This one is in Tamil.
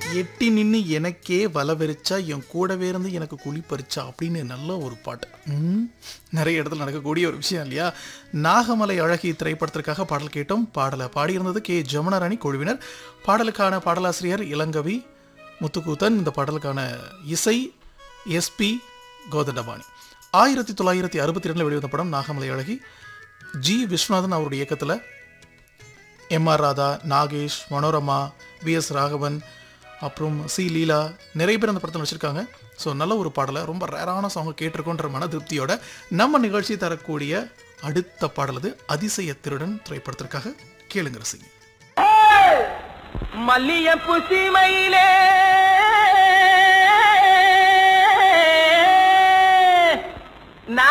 எட்டி நின்று எனக்கே வலை வெறிச்சா என் கூடவே இருந்து எனக்கு குழி பறிச்சா அப்படின்னு நல்ல ஒரு பாட்டு ம், நிறைய இடத்துல நடக்கக்கூடிய ஒரு விஷயம் இல்லையா நாகமலை அழகி திரைப்படத்திற்காக பாடல் கேட்டோம் பாடலை பாடியிருந்தது கே ஜமுனாராணி குழுவினர் பாடலுக்கான பாடலாசிரியர் இளங்கவி முத்துக்கூத்தன் இந்த பாடலுக்கான இசை எஸ்பி கோதண்டபாணி ஆயிரத்தி தொள்ளாயிரத்தி அறுபத்தி ரெண்டில் வெளிவந்த படம் நாகமலை அழகி ஜி விஸ்வநாதன் அவருடைய இயக்கத்தில் M R Radha Nagesh Manorama V S Raghavan அப்புறம் சி லீலா நிறைய பேர் அந்த படத்தில் வச்சுருக்காங்க ஸோ நல்ல ஒரு பாடலை ரொம்ப ரேரான சாங்கை கேட்டிருக்கோன்ற மன திருப்தியோட நம்ம நிகழ்ச்சி தரக்கூடிய அடுத்த பாடல் அது அதிசய திருடன் திரைப்படத்திற்காக கேளுங்க ரசிங்க மல்லிய புசிமையிலே